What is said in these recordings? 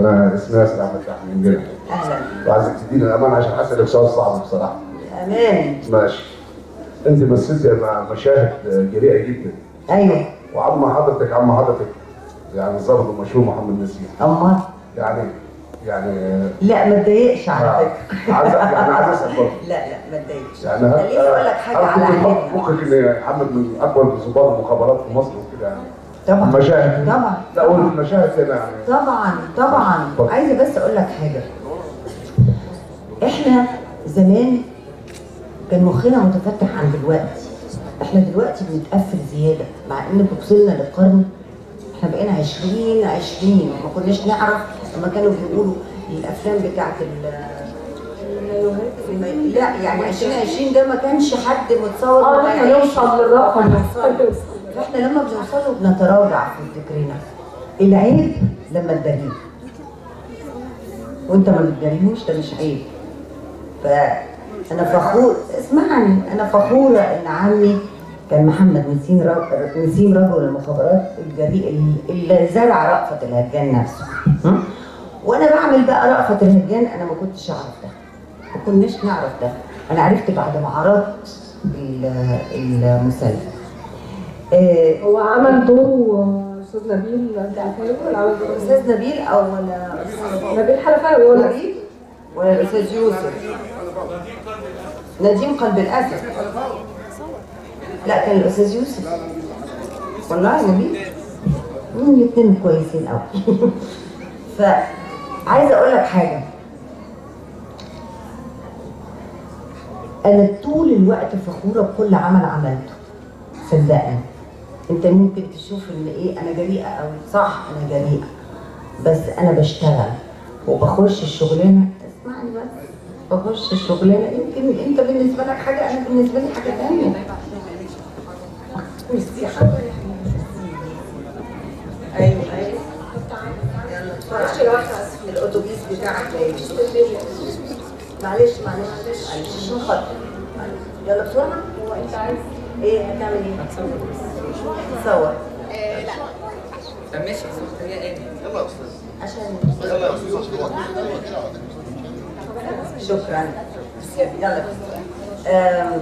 انا اسمي ياسر عبد الفتاح من جنة اهلا وعايزك تديني الامان عشان حاسس انك سؤال صعب بصراحه امان ماشي انت مثلتي مع مشاهد جريئه جدا ايوه وعم حضرتك عم حضرتك يعني الظابط المشهور محمد نسيم امال يعني يعني لا ما تضايقش على آه، فكره عايز يعني عايز اسال برضه لا لا ما تضايقش يعني خليني اقول لك حاجه على عيني مخك ان محمد من اكبر ضباط المخابرات في مصر وكده يعني طبعا المشاهد طبعا لا قول المشاهد هنا يعني طبعا طبعا اتفضل. عايزه بس اقول لك حاجه احنا زمان كان مخنا متفتح عن دلوقتي احنا دلوقتي بنتقفل زياده مع ان وصلنا للقرن احنا بقينا 20 20 ما كناش نعرف لما كانوا بيقولوا الافلام بتاعت ال الم- لا يعني 2020 ده ما كانش حد متصور اه إنه احنا هيعيش. نوصل للرقم ده فاحنا لما بنوصله بنتراجع في فكرنا العيب لما تداريه وانت ما بتداريهوش ده مش عيب فانا فخور اسمعني انا فخوره ان عمي كان محمد نسيم رج... نسيم رجل المخابرات الجريء اللي زرع رأفت الهجان نفسه م? وانا بعمل بقى رأفت الهجان انا ما كنتش اعرف ده ما كناش نعرف ده انا عرفت بعد ما عرضت ال- المسلسل آه، هو عمل دوره استاذ نبيل الحلفاوي ولا عمل دوره استاذ نبيل او ولا نبيل حلفاوي ولا نبيل ولا الاستاذ يوسف نديم قلب الاسد لا كان الاستاذ يوسف والله نبيل مم، الاثنين كويسين قوي فعايزه اقول لك حاجه انا طول الوقت فخوره بكل عمل عملته صدقني انت ممكن تشوف ان ايه انا جريئه قوي صح انا جريئه بس انا بشتغل وبخش الشغلانه اسمعني بس بخش الشغلانه يمكن انت بالنسبه لك حاجه انا بالنسبه لي حاجه ثانيه ايوه ايوه يلا الاتوبيس بتاعك جاي معلش معلش معلش عشان خاطر معلش. يلا بسرعه هو انت عايز ايه هتعمل ايه؟ تصور طب ماشي هي ايه؟ عشان شكرا يلا آم،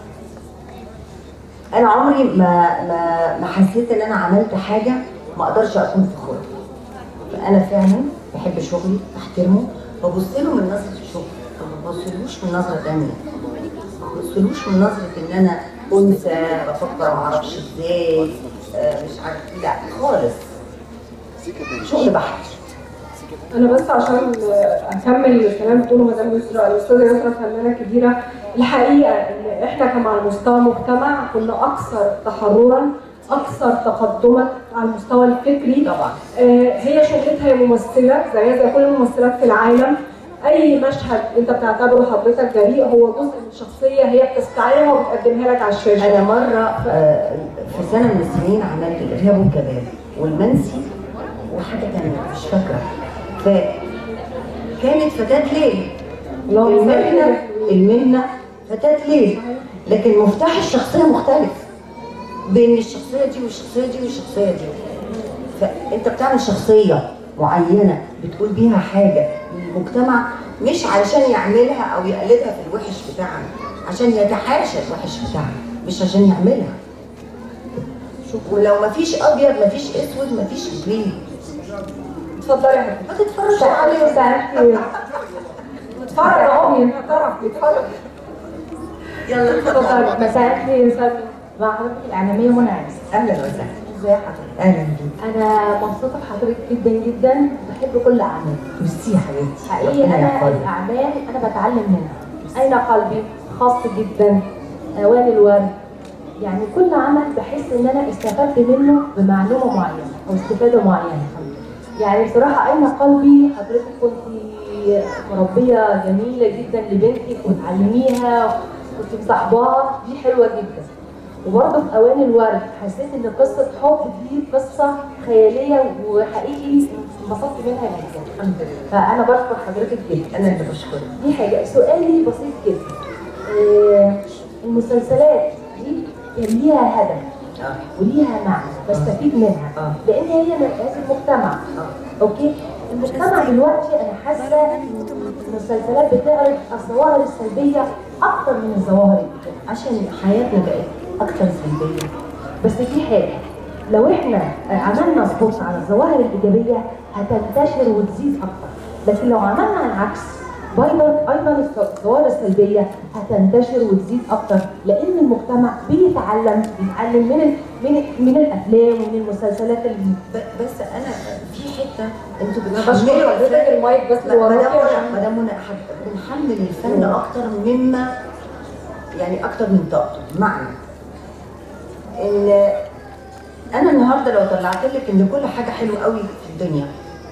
انا عمري ما ما ما حسيت ان انا عملت حاجه ما اقدرش اكون فخوره فانا فعلا بحب شغلي بحترمه ببص له من نظره الشغل ما ببصلوش من نظره ثانيه ما ببصلوش من نظره ان انا انثى بفكر ما اعرفش ازاي آه، مش عارف لا خالص شغل بحت انا بس عشان اكمل الكلام اللي بتقوله مدام يسرا الاستاذه يسرا فنانه كبيره الحقيقه ان احنا كمان على مستوى مجتمع كنا اكثر تحررا اكثر تقدما على المستوى الفكري طبعا آه، هي شغلتها هي ممثله زيها زي كل الممثلات في العالم اي مشهد انت بتعتبره حضرتك جريء هو جزء من شخصيه هي بتستعيرها وبتقدمها لك على الشاشه انا مره آه، في سنه من السنين عملت الارهاب والكباب والمنسي وحاجه تانية مش فاكره فكانت فتاه ليل اللهم صل المهنه على المهنه فتاه ليل لكن مفتاح الشخصيه مختلف بين الشخصيه دي والشخصيه دي والشخصيه دي فانت بتعمل شخصيه معينه بتقول بيها حاجه للمجتمع مش علشان يعملها او يقلدها في الوحش بتاعنا عشان يتحاشى الوحش بتاعنا مش عشان يعملها شوف ولو مفيش ابيض مفيش اسود مفيش جرين اتفضلي يا حبيبتي ما تتفرجش تعالي عليه وساعدتي نتفرج اهو من طرف بيتفرج يلا اتفضل اتفضلي مساء الخير يا سلمى مع حضرتك الإعلامية منى عز اهلا وسهلا ازي حضرتك؟ اهلا بيك أنا مبسوطة بحضرتك جدا جدا بحب كل أعمالك ميرسي يا حبيبتي حقيقي ربنا أنا يحفظك. الأعمال أنا بتعلم منها أين قلبي خاص جدا أوان الورد يعني كل عمل بحس إن أنا استفدت منه بمعلومة معينة أو استفادة معينة يعني بصراحة أين قلبي حضرتك كنت مربية جميلة جدا لبنتك وتعلميها كنت مصاحباها دي حلوة جدا وبرضه في اوان الورد حسيت ان قصه حب دي قصه خياليه وحقيقي انبسطت منها جدا الحمد لله فانا بشكر حضرتك جدا انا اللي بشكرك دي حاجه سؤالي بسيط جدا آه، المسلسلات دي كان ليها هدف اه وليها معنى بستفيد منها آه. لان هي مرآة المجتمع اه اوكي المجتمع دلوقتي انا حاسه إن المسلسلات بتعرض الظواهر السلبيه اكتر من الظواهر الايجابيه عشان حياتنا بقت اكتر سلبيه بس في حاجه لو احنا عملنا سبوت على الظواهر الايجابيه هتنتشر وتزيد اكتر لكن لو عملنا العكس ايضا ايضا الظواهر السلبيه هتنتشر وتزيد اكتر لان المجتمع بيتعلم بيتعلم من ال- من ال- من الافلام ومن المسلسلات اللي ب- بس انا في حته انتوا انا بشكر بتحملوا حضرتك الفن المايك بس لا، مدام وراكي منى عشان مدام منى حد- بنحمل الفن اكتر مما يعني اكتر من طاقته بمعنى ان انا النهارده لو طلعت لك ان كل حاجه حلوه قوي في الدنيا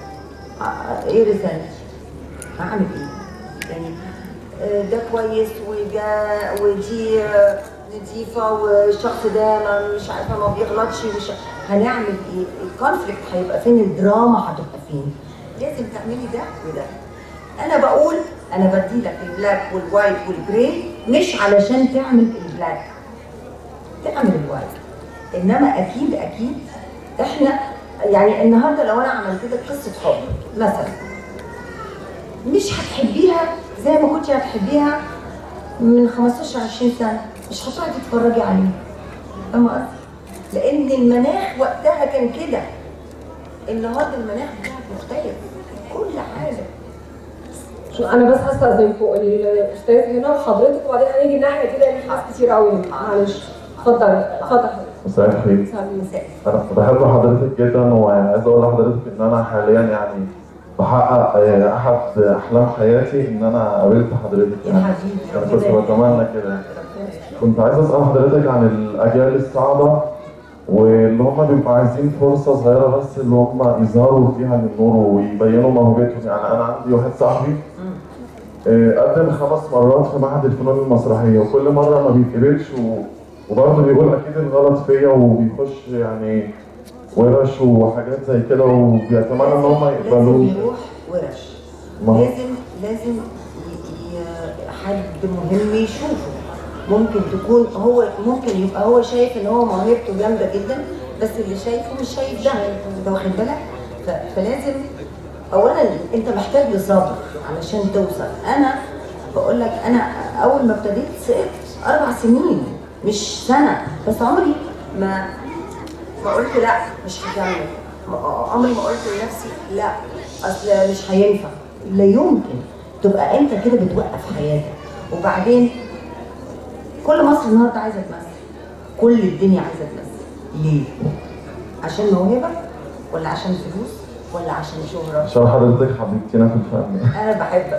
ع- ايه رسالتي؟ هعمل ايه؟ يعني آه، ده كويس وده ودي آه، نظيفه والشخص ده ما مش عارفه ما بيغلطش مش هنعمل ايه؟ الكونفليكت هيبقى فين؟ الدراما هتبقى فين؟ لازم تعملي ده وده. انا بقول انا بدي لك البلاك والوايت والجراي مش علشان تعمل البلاك تعمل الوايت انما اكيد اكيد احنا يعني النهارده لو انا عملت لك قصه حب مثلا مش هتحبيها زي ما كنت هتحبيها من 15 20 سنه مش هتقعدي تتفرجي عليها فاهمه قصدي؟ لان المناخ وقتها كان كده النهارده المناخ بتاعك مختلف كل حاجه شو انا بس هستاذن فوق الاستاذ هنا وحضرتك وبعدين هنيجي الناحيه دي لان في ناس كتير قوي معلش اتفضل اتفضل حضرتك مساء الخير مساء مساء انا بحب حضرتك جدا وعايز اقول لحضرتك ان انا حاليا يعني بحقق آه، احد احلام حياتي ان انا قابلت حضرتك يا يعني حبيبي انا كنت بتمنى كده كنت عايز اسال حضرتك عن الاجيال الصاعده واللي هم بيبقوا عايزين فرصه صغيره بس اللي هم يظهروا فيها للنور ويبينوا موهبتهم يعني انا عندي واحد صاحبي آه، قدم خمس مرات في معهد الفنون المسرحيه وكل مره ما بيتقبلش و... وبرضه بيقول اكيد الغلط فيا وبيخش يعني ورش وحاجات زي كده وبيتمنى ان هم لازم يقبلوه يروح ورش ما هو- لازم لازم ي- ي- حد مهم يشوفه ممكن تكون هو ممكن يبقى هو شايف ان هو موهبته جامده جدا بس اللي شايفه مش شايف ده انت واخد بالك ف- فلازم اولا انت محتاج لصبر علشان توصل انا بقول لك انا اول ما ابتديت سقطت اربع سنين مش سنه بس عمري ما ما قلت لا مش هكمل ما- عمري ما قلت لنفسي لا اصل مش هينفع لا يمكن تبقى انت كده بتوقف حياتك وبعدين كل مصر النهارده عايزه تمثل كل الدنيا عايزه تمثل ليه؟ عشان موهبه ولا عشان فلوس ولا عشان شهره؟ عشان حضرتك حبيبتنا في الفن انا بحبك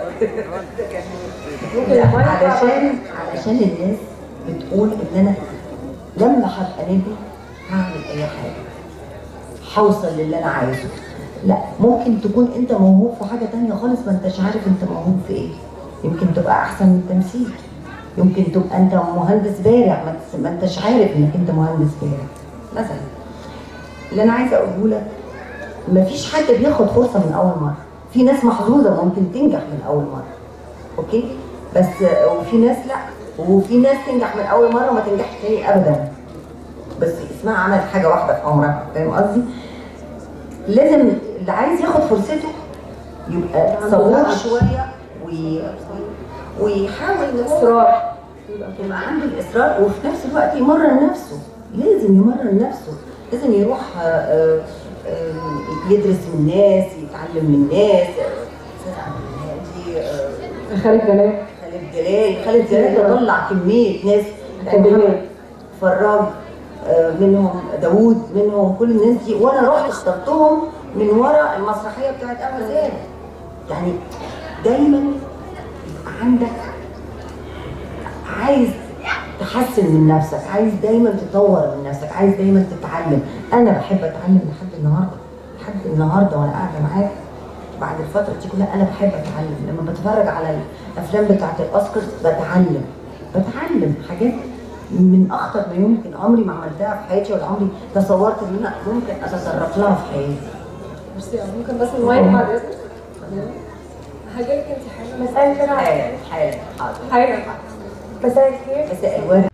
ممكن لا، المايك علشان علشان الناس بتقول ان انا لما هبقى نجم هعمل اي حاجه هوصل للي انا عايزه لا ممكن تكون انت موهوب في حاجه تانية خالص ما انتش عارف انت موهوب في ايه يمكن تبقى احسن من التمثيل يمكن تبقى انت مهندس بارع ما انتش- ما انتش عارف انك انت مهندس بارع مثلا اللي انا عايزه اقوله لك مفيش حد بياخد فرصه من اول مره في ناس محظوظه ممكن تنجح من اول مره اوكي بس وفي ناس لا وفي ناس تنجح من اول مره وما تنجحش تاني ابدا بس اسمها عملت حاجه واحده في عمرها فاهم قصدي لازم اللي عايز ياخد فرصته يبقى عنده صبور وقت. شويه وي... ويحاول ان هو اصرار يبقى عنده الاصرار وفي نفس الوقت يمرن نفسه لازم يمرن نفسه لازم يروح آه، آه، آه، يدرس من الناس يتعلم من الناس آه، أستاذ عبد الهادي آه، خالد جلال خالد جلال خالد جلال طلع كمية ناس أكاديمية. محمد فراج آه، منهم داوود منهم كل الناس دي وانا رحت اخترتهم من ورا المسرحية بتاعت أما زاد يعني دايما يبقى عندك عايز تحسن من نفسك عايز دايما تطور من نفسك عايز دايما تتعلم انا بحب اتعلم لحد النهارده لحد النهارده وانا قاعده معاك بعد الفتره دي كلها انا بحب اتعلم لما بتفرج على الافلام بتاعت الاوسكارز بتعلم بتعلم حاجات من اخطر ما يمكن عمري ما عملتها في حياتي ولا عمري تصورت ان انا ممكن اتطرق لها في حياتي ميرسي أوي. ممكن بس المايك بعد اذنك هجيلك انت حاجه مساء الخير حالا حالا حاضر حاجه مساء الخير مساء الورد